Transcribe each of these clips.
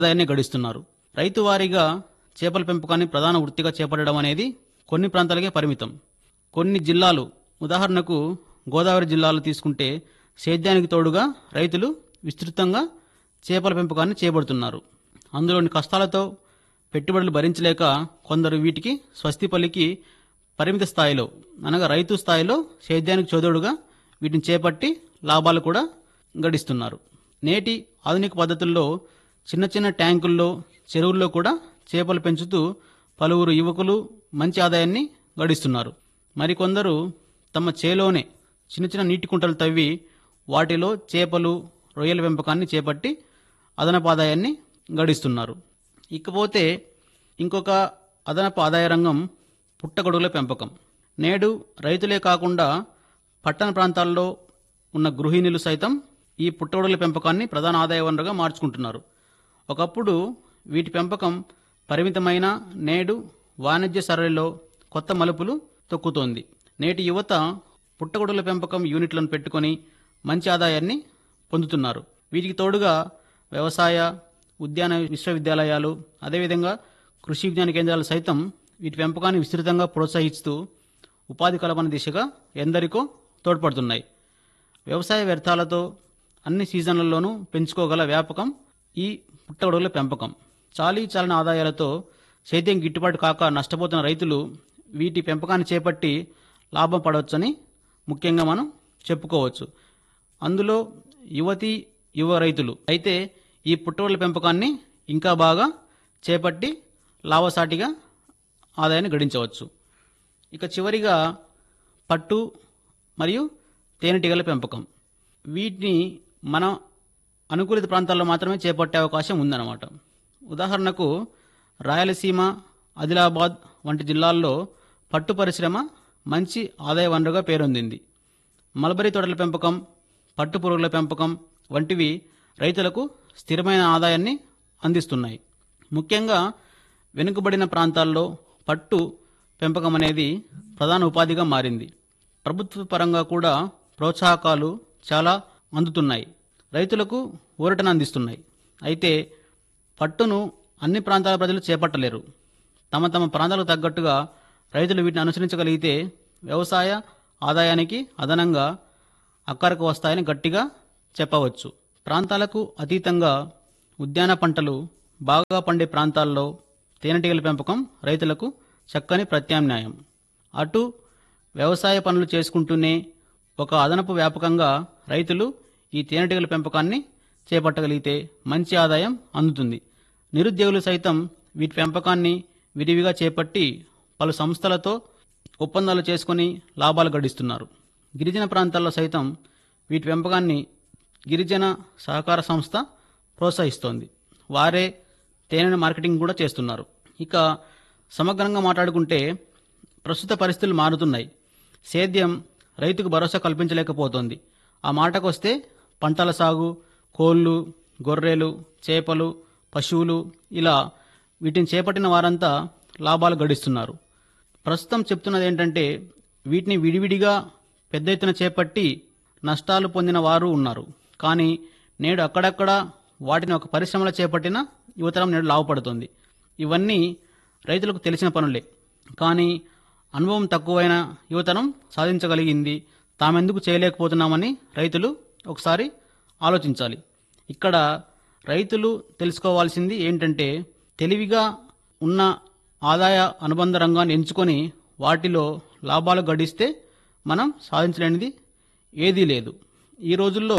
ఆదాయాన్ని గడిస్తున్నారు రైతు వారీగా చేపల పెంపకాన్ని ప్రధాన వృత్తిగా చేపట్టడం అనేది కొన్ని ప్రాంతాలకే పరిమితం కొన్ని జిల్లాలు ఉదాహరణకు గోదావరి జిల్లాలు తీసుకుంటే సేద్యానికి తోడుగా రైతులు విస్తృతంగా చేపల పెంపకాన్ని చేపడుతున్నారు అందులోని కష్టాలతో పెట్టుబడులు భరించలేక కొందరు వీటికి స్వస్తి పలికి పరిమిత స్థాయిలో అనగా రైతు స్థాయిలో సేద్యానికి చోదోడుగా వీటిని చేపట్టి లాభాలు కూడా గడిస్తున్నారు నేటి ఆధునిక పద్ధతుల్లో చిన్న చిన్న ట్యాంకుల్లో చెరువుల్లో కూడా చేపలు పెంచుతూ పలువురు యువకులు మంచి ఆదాయాన్ని గడిస్తున్నారు మరికొందరు తమ చేలోనే చిన్న చిన్న నీటి కుంటలు తవ్వి వాటిలో చేపలు రొయ్యల పెంపకాన్ని చేపట్టి అదనపు ఆదాయాన్ని గడిస్తున్నారు ఇకపోతే ఇంకొక అదనపు ఆదాయ రంగం పుట్టగొడుగుల పెంపకం నేడు రైతులే కాకుండా పట్టణ ప్రాంతాల్లో ఉన్న గృహిణులు సైతం ఈ పుట్టగొడుగుల పెంపకాన్ని ప్రధాన ఆదాయ వనరుగా మార్చుకుంటున్నారు ఒకప్పుడు వీటి పెంపకం పరిమితమైన నేడు వాణిజ్య సరళిలో కొత్త మలుపులు తొక్కుతోంది నేటి యువత పుట్టగొడుగుల పెంపకం యూనిట్లను పెట్టుకొని మంచి ఆదాయాన్ని పొందుతున్నారు వీటికి తోడుగా వ్యవసాయ ఉద్యాన విశ్వవిద్యాలయాలు అదేవిధంగా కృషి విజ్ఞాన కేంద్రాలు సైతం వీటి పెంపకాన్ని విస్తృతంగా ప్రోత్సహిస్తూ ఉపాధి కల్పన దిశగా ఎందరికో తోడ్పడుతున్నాయి వ్యవసాయ వ్యర్థాలతో అన్ని సీజన్లలోనూ పెంచుకోగల వ్యాపకం ఈ పుట్టగొడుగుల పెంపకం చాలీ చాలని ఆదాయాలతో సేద్యం గిట్టుబాటు కాక నష్టపోతున్న రైతులు వీటి పెంపకాన్ని చేపట్టి లాభం పడవచ్చని ముఖ్యంగా మనం చెప్పుకోవచ్చు అందులో యువతి యువ రైతులు అయితే ఈ పుట్టగొడుగుల పెంపకాన్ని ఇంకా బాగా చేపట్టి లాభసాటిగా ఆదాయాన్ని గడించవచ్చు ఇక చివరిగా పట్టు మరియు తేనెటీగల పెంపకం వీటిని మన అనుకూలిత ప్రాంతాల్లో మాత్రమే చేపట్టే అవకాశం ఉందన్నమాట ఉదాహరణకు రాయలసీమ ఆదిలాబాద్ వంటి జిల్లాల్లో పట్టు పరిశ్రమ మంచి ఆదాయ వనరుగా పేరొందింది మల్బరీ తోటల పెంపకం పట్టు పురుగుల పెంపకం వంటివి రైతులకు స్థిరమైన ఆదాయాన్ని అందిస్తున్నాయి ముఖ్యంగా వెనుకబడిన ప్రాంతాల్లో పట్టు పెంపకం అనేది ప్రధాన ఉపాధిగా మారింది ప్రభుత్వ పరంగా కూడా ప్రోత్సాహకాలు చాలా అందుతున్నాయి రైతులకు ఊరటను అందిస్తున్నాయి అయితే పట్టును అన్ని ప్రాంతాల ప్రజలు చేపట్టలేరు తమ తమ ప్రాంతాలకు తగ్గట్టుగా రైతులు వీటిని అనుసరించగలిగితే వ్యవసాయ ఆదాయానికి అదనంగా అక్కరకు వస్తాయని గట్టిగా చెప్పవచ్చు ప్రాంతాలకు అతీతంగా ఉద్యాన పంటలు బాగా పండే ప్రాంతాల్లో తేనెటీగల పెంపకం రైతులకు చక్కని ప్రత్యామ్నాయం అటు వ్యవసాయ పనులు చేసుకుంటూనే ఒక అదనపు వ్యాపకంగా రైతులు ఈ తేనెటీగల పెంపకాన్ని చేపట్టగలిగితే మంచి ఆదాయం అందుతుంది నిరుద్యోగులు సైతం వీటి పెంపకాన్ని విరివిగా చేపట్టి పలు సంస్థలతో ఒప్పందాలు చేసుకుని లాభాలు గడిస్తున్నారు గిరిజన ప్రాంతాల్లో సైతం వీటి పెంపకాన్ని గిరిజన సహకార సంస్థ ప్రోత్సహిస్తోంది వారే తేనెను మార్కెటింగ్ కూడా చేస్తున్నారు ఇక సమగ్రంగా మాట్లాడుకుంటే ప్రస్తుత పరిస్థితులు మారుతున్నాయి సేద్యం రైతుకు భరోసా కల్పించలేకపోతోంది ఆ మాటకొస్తే పంటల సాగు కోళ్ళు గొర్రెలు చేపలు పశువులు ఇలా వీటిని చేపట్టిన వారంతా లాభాలు గడిస్తున్నారు ప్రస్తుతం చెప్తున్నది ఏంటంటే వీటిని విడివిడిగా పెద్ద ఎత్తున చేపట్టి నష్టాలు పొందిన వారు ఉన్నారు కానీ నేడు అక్కడక్కడ వాటిని ఒక పరిశ్రమలో చేపట్టిన యువతరం నేడు లాభపడుతుంది ఇవన్నీ రైతులకు తెలిసిన పనులే కానీ అనుభవం తక్కువైన యువతరం సాధించగలిగింది తామెందుకు చేయలేకపోతున్నామని రైతులు ఒకసారి ఆలోచించాలి ఇక్కడ రైతులు తెలుసుకోవాల్సింది ఏంటంటే తెలివిగా ఉన్న ఆదాయ అనుబంధ రంగాన్ని ఎంచుకొని వాటిలో లాభాలు గడిస్తే మనం సాధించలేనిది ఏదీ లేదు ఈ రోజుల్లో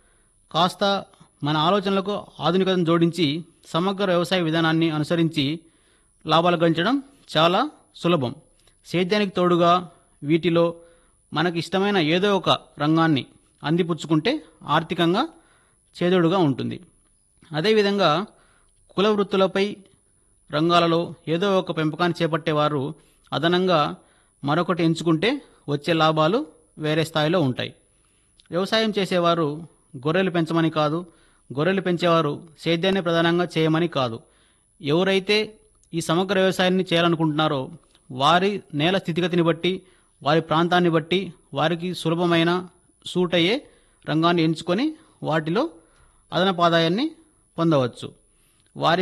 కాస్త మన ఆలోచనలకు ఆధునికతను జోడించి సమగ్ర వ్యవసాయ విధానాన్ని అనుసరించి లాభాలు గడించడం చాలా సులభం సేద్యానికి తోడుగా వీటిలో మనకి ఇష్టమైన ఏదో ఒక రంగాన్ని అందిపుచ్చుకుంటే ఆర్థికంగా చేదోడుగా ఉంటుంది అదేవిధంగా కుల వృత్తులపై రంగాలలో ఏదో ఒక పెంపకాన్ని చేపట్టేవారు అదనంగా మరొకటి ఎంచుకుంటే వచ్చే లాభాలు వేరే స్థాయిలో ఉంటాయి వ్యవసాయం చేసేవారు గొర్రెలు పెంచమని కాదు గొర్రెలు పెంచేవారు సేద్యాన్ని ప్రధానంగా చేయమని కాదు ఎవరైతే ఈ సమగ్ర వ్యవసాయాన్ని చేయాలనుకుంటున్నారో వారి నేల స్థితిగతిని బట్టి వారి ప్రాంతాన్ని బట్టి వారికి సులభమైన సూట్ అయ్యే రంగాన్ని ఎంచుకొని వాటిలో అదనపు ఆదాయాన్ని పొందవచ్చు వారి